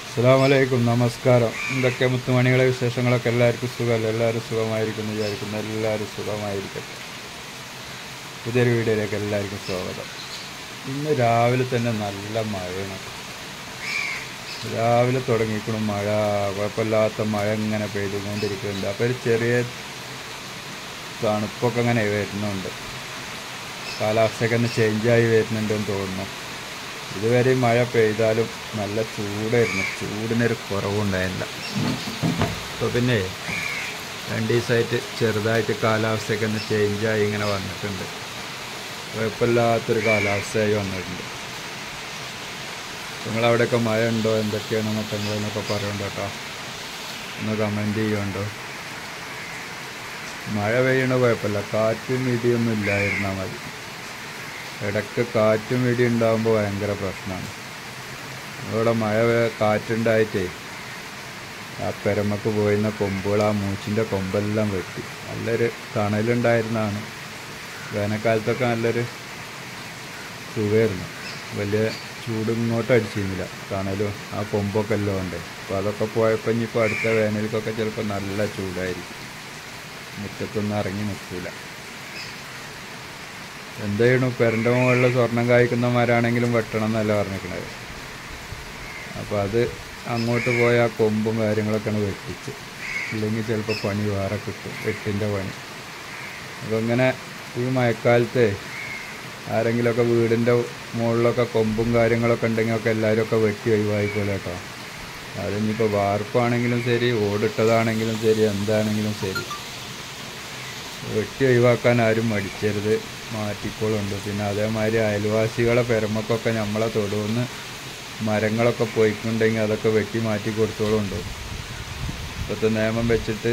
അസ്സാമലൈക്കും നമസ്കാരം എന്തൊക്കെ മുത്തുമണികളെ വിശേഷങ്ങളൊക്കെ എല്ലാവർക്കും സുഖമല്ല എല്ലാവരും സുഖമായിരിക്കുന്നു വിചാരിക്കുന്നു എല്ലാവരും സുഖമായിരിക്കട്ടെ പുതിയൊരു വീഡിയോയിലേക്ക് എല്ലാവർക്കും സ്വാഗതം ഇന്ന് രാവിലെ തന്നെ നല്ല മഴയാണ് രാവിലെ തുടങ്ങിക്കണം മഴ കുഴപ്പമില്ലാത്ത മഴ ഇങ്ങനെ പെയ്തുകൊണ്ടിരിക്കുന്നുണ്ട് അപ്പോൾ ഒരു ചെറിയ തണുപ്പൊക്കെ ഇങ്ങനെ വരുന്നുണ്ട് കാലാവസ്ഥയൊക്കെ ഒന്ന് ചേഞ്ചായി വരുന്നുണ്ടെന്ന് തോന്നുന്നു ഇതുവരെ മഴ പെയ്താലും നല്ല ചൂടായിരുന്നു ചൂടിനൊരു കുറവുണ്ടായില്ല അപ്പോൾ പിന്നെ രണ്ട് ദിവസമായിട്ട് ചെറുതായിട്ട് കാലാവസ്ഥയൊക്കെ ഒന്ന് ചേഞ്ചായി ഇങ്ങനെ വന്നിട്ടുണ്ട് കുഴപ്പമില്ലാത്തൊരു കാലാവസ്ഥയായി വന്നിട്ടുണ്ട് നിങ്ങളവിടെയൊക്കെ മഴ ഉണ്ടോ എന്തൊക്കെയാണ് മറ്റങ്ങൾ എന്നൊക്കെ പറയുന്നുണ്ട് കേട്ടോ ഒന്ന് കമൻറ്റ് ചെയ്യുന്നുണ്ടോ മഴ പെയ്യണ കുഴപ്പമില്ല കാറ്റും ഇടിയൊന്നും ഇല്ലായിരുന്നാൽ മതി ഇടയ്ക്ക് കാറ്റും ഇടി ഉണ്ടാകുമ്പോൾ ഭയങ്കര പ്രശ്നമാണ് ഇവിടെ മഴ വേ- കാറ്റുണ്ടായിട്ടേ ആ പെരമക്ക് പോയിരുന്ന കൊമ്പുകൾ ആ മൂച്ചിൻ്റെ കൊമ്പെല്ലാം വെട്ടി നല്ലൊരു തണലുണ്ടായിരുന്നതാണ് വേനൽക്കാലത്തൊക്കെ നല്ലൊരു സുഖമായിരുന്നു വലിയ ചൂട് ഇങ്ങോട്ട് അടിച്ചിരുന്നില്ല തണലും ആ കൊമ്പൊക്കെ എല്ലാം ഉണ്ട് അപ്പോൾ അതൊക്കെ പോയപ്പോൾ ഇനിയിപ്പോൾ അടുത്ത വേനൽക്കൊക്കെ ചിലപ്പോൾ നല്ല ചൂടായിരിക്കും മുറ്റത്തൊന്നും ഇറങ്ങി നിൽക്കില്ല എന്ത് ചെയ്യണു പെരൻ്റെ മുകളിൽ സ്വർണം കായ്ക്കുന്ന മരാണെങ്കിലും വെട്ടണം എന്നല്ല പറഞ്ഞിരിക്കണത് അപ്പോൾ അത് അങ്ങോട്ട് പോയ ആ കൊമ്പും കാര്യങ്ങളൊക്കെയാണ് വെട്ടിച്ച് ഇല്ലെങ്കിൽ ചിലപ്പോൾ പണി വേറെ കിട്ടും വെട്ടിൻ്റെ പണി അപ്പോൾ ഇങ്ങനെ ഈ മഴക്കാലത്ത് ആരെങ്കിലുമൊക്കെ വീടിൻ്റെ മുകളിലൊക്കെ കൊമ്പും കാര്യങ്ങളൊക്കെ ഉണ്ടെങ്കിൽ ഒക്കെ എല്ലാവരും ഒക്കെ വെട്ടി ഒഴിവായിക്കോളൂ കേട്ടോ അതിനിപ്പോൾ വാർപ്പാണെങ്കിലും ശരി ഓടിട്ടതാണെങ്കിലും ശരി എന്താണെങ്കിലും ശരി വെട്ടി ഒഴിവാക്കാൻ ആരും മടിക്കരുത് മാറ്റിക്കോളുണ്ട് പിന്നെ അതേമാതിരി അയൽവാസികളെ പെരമക്കൊക്കെ നമ്മളെ തൊടുവന്ന് മരങ്ങളൊക്കെ പോയിക്കുണ്ടെങ്കിൽ അതൊക്കെ വെട്ടി മാറ്റി കൊടുത്തോളുണ്ട് ഇപ്പോഴത്തെ നിയമം വെച്ചിട്ട്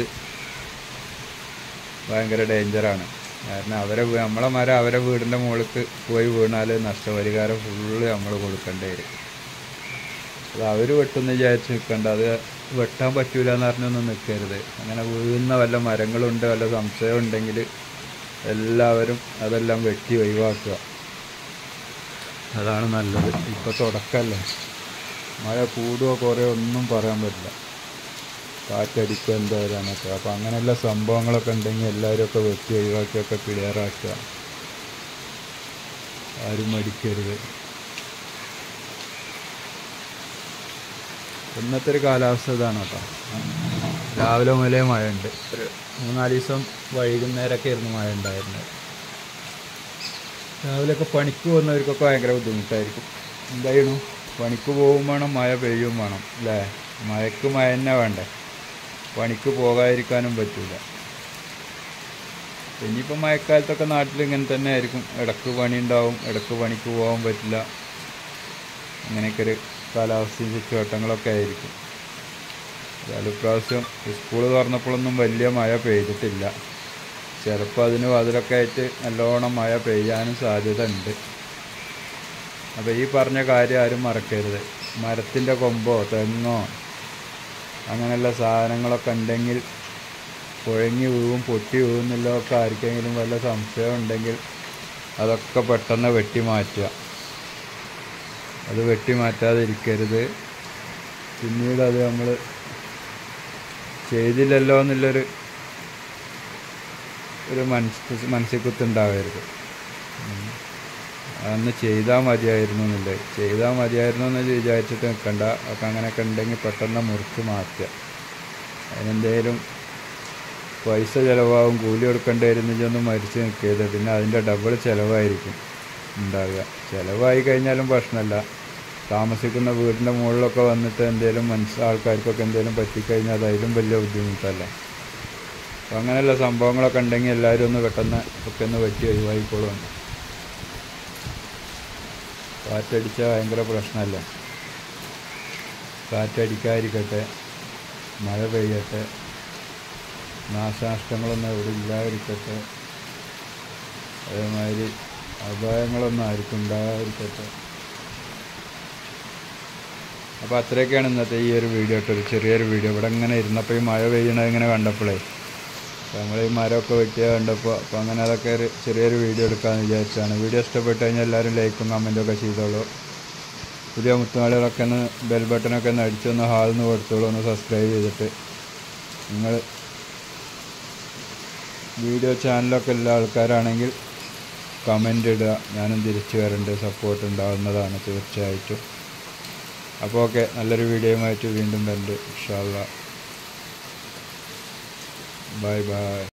ഭയങ്കര ഡേഞ്ചറാണ് കാരണം അവരെ വീ- നമ്മളെ മരം അവരെ വീടിൻ്റെ മുകളിലേക്ക് പോയി വീണാൽ നഷ്ടപരിഹാരം ഫുള്ള് നമ്മൾ കൊടുക്കേണ്ടി വരും അത് അവർ വെട്ടുന്ന വിചാരിച്ച് നിൽക്കണ്ട അത് വെട്ടാൻ പറ്റൂല എന്ന് പറഞ്ഞൊന്നും നിൽക്കരുത് അങ്ങനെ വീഴുന്ന വല്ല മരങ്ങളുണ്ട് വല്ല സംശയം ഉണ്ടെങ്കിൽ എല്ലാവരും അതെല്ലാം വെട്ടി ഒഴിവാക്കുക അതാണ് നല്ലത് ഇപ്പോൾ തുടക്കമല്ലേ മഴ കൂടുകയോ കുറയോ ഒന്നും പറയാൻ പറ്റില്ല കാറ്റടിക്കുക എന്താ വരാനൊക്കെ അപ്പോൾ അങ്ങനെയുള്ള സംഭവങ്ങളൊക്കെ ഉണ്ടെങ്കിൽ എല്ലാവരും ഒക്കെ വെട്ടി ഒഴിവാക്കിയൊക്കെ ക്ലിയറാക്കുക ആരും മടിക്കരുത് ഇന്നത്തെ ഒരു കാലാവസ്ഥ ഇതാണ് കേട്ടോ രാവിലെ മുതലേ മഴയുണ്ട് ഒരു മൂന്നാല് ദിവസം വൈകുന്നേരമൊക്കെ ആയിരുന്നു മഴ ഉണ്ടായിരുന്നത് രാവിലെയൊക്കെ പണിക്ക് പോകുന്നവർക്കൊക്കെ ഭയങ്കര ബുദ്ധിമുട്ടായിരിക്കും എന്തായിരുന്നു പണിക്ക് പോകും വേണം മഴ പെയ്യും വേണം അല്ലേ മഴക്ക് മഴ തന്നെ വേണ്ടേ പണിക്ക് പോകാതിരിക്കാനും പറ്റില്ല ഇനിയിപ്പോൾ മഴക്കാലത്തൊക്കെ നാട്ടിൽ ഇങ്ങനെ തന്നെ ആയിരിക്കും ഇടക്ക് പണി ഉണ്ടാവും ഇടക്ക് പണിക്ക് പോകാൻ പറ്റില്ല അങ്ങനെയൊക്കെ ഒരു കാലാവസ്ഥയും ചുറ്റുവട്ടങ്ങളൊക്കെ ആയിരിക്കും ഏതായാലും ഇപ്രാവശ്യം സ്കൂൾ തുറന്നപ്പോഴൊന്നും വലിയ മഴ പെയ്തിട്ടില്ല ചിലപ്പോൾ അതിന് അതിലൊക്കെ ആയിട്ട് നല്ലോണം മഴ പെയ്യാനും സാധ്യത ഉണ്ട് അപ്പോൾ ഈ പറഞ്ഞ കാര്യം ആരും മറക്കരുത് മരത്തിൻ്റെ കൊമ്പോ തെങ്ങോ അങ്ങനെയുള്ള സാധനങ്ങളൊക്കെ ഉണ്ടെങ്കിൽ കുഴങ്ങി വീഴും പൊട്ടി വീഴുന്നില്ലതൊക്കെ ആർക്കെങ്കിലും വല്ല സംശയം ഉണ്ടെങ്കിൽ അതൊക്കെ പെട്ടെന്ന് വെട്ടി മാറ്റുക അത് വെട്ടി മാറ്റാതിരിക്കരുത് പിന്നീട് അത് നമ്മൾ ചെയ്തില്ലല്ലോ എന്നുള്ളൊരു ഒരു മനസ്സ് മനസ്സിൽ കുത്തുണ്ടാവരുത് ഉം. അന്ന് ചെയ്താൽ മതിയായിരുന്നു എന്നില്ല ചെയ്താൽ മതിയായിരുന്നു എന്ന് വിചാരിച്ചിട്ട് നിൽക്കണ്ട ഒക്കെ അങ്ങനെയൊക്കെ ഉണ്ടെങ്കിൽ പെട്ടെന്ന് മുറിച്ച് മാറ്റുക അതിനെന്തേലും പൈസ ചിലവാകും കൂലി കൊടുക്കേണ്ടി വരുന്നില്ലൊന്നും മരിച്ച് നിൽക്കരുത് പിന്നെ അതിൻ്റെ ഡബിൾ ചിലവായിരിക്കും ഉണ്ടാവുക ചിലവായി കഴിഞ്ഞാലും പ്രശ്നമല്ല താമസിക്കുന്ന വീടിൻ്റെ മുകളിലൊക്കെ വന്നിട്ട് എന്തെങ്കിലും മനസ്സ് ആൾക്കാർക്കൊക്കെ എന്തെങ്കിലും പറ്റിക്കഴിഞ്ഞാൽ അത് അതിലും വലിയ ബുദ്ധിമുട്ടല്ല അപ്പം അങ്ങനെയുള്ള സംഭവങ്ങളൊക്കെ ഉണ്ടെങ്കിൽ എല്ലാവരും ഒന്ന് പെട്ടെന്ന് ഒക്കെ ഒന്ന് വെട്ടി ഒഴിവായിക്കോളും കാറ്റടിച്ചാൽ ഭയങ്കര പ്രശ്നമല്ലേ കാറ്റടിക്കാതിരിക്കട്ടെ മഴ പെയ്യട്ടെ നാശനഷ്ടങ്ങളൊന്നും എവിടെ ഇല്ലാതിരിക്കട്ടെ അതേമാതിരി അപായങ്ങളൊന്നും ആർക്കും ഉണ്ടാകാതിരിക്കട്ടെ അപ്പോൾ അത്രയൊക്കെയാണ് ഇന്നത്തെ ഈ ഒരു വീഡിയോ കേട്ടോ ഒരു ചെറിയൊരു വീഡിയോ ഇവിടെ ഇങ്ങനെ ഇരുന്നപ്പോൾ ഈ മഴ പെയ്യണത് ഇങ്ങനെ കണ്ടപ്പോഴേ അപ്പോൾ നമ്മൾ ഈ മരമൊക്കെ വെട്ടിയ കണ്ടപ്പോൾ അപ്പോൾ അങ്ങനെ അതൊക്കെ ഒരു ചെറിയൊരു വീഡിയോ എടുക്കാമെന്ന് വിചാരിച്ചാണ് വീഡിയോ ഇഷ്ടപ്പെട്ട് കഴിഞ്ഞാൽ എല്ലാവരും ലൈക്കും കമൻറ്റും ഒക്കെ ചെയ്തോളൂ പുതിയ മുത്തുമാളികളൊക്കെ ഒന്ന് ബെൽ ബട്ടനൊക്കെ ഒന്ന് അടിച്ചൊന്ന് ഹാളിൽ നിന്ന് കൊടുത്തോളൂ ഒന്ന് സബ്സ്ക്രൈബ് ചെയ്തിട്ട് നിങ്ങൾ വീഡിയോ ചാനലൊക്കെ ഉള്ള ആൾക്കാരാണെങ്കിൽ കമൻ്റ് ഇടുക ഞാനും തിരിച്ചു വരണ്ട് സപ്പോർട്ട് ഉണ്ടാവുന്നതാണ് തീർച്ചയായിട്ടും അപ്പോൾ ഓക്കെ നല്ലൊരു വീഡിയോയുമായിട്ട് വീണ്ടും വരുന്നുണ്ട് ഇൻഷാല്ല ബൈ ബൈ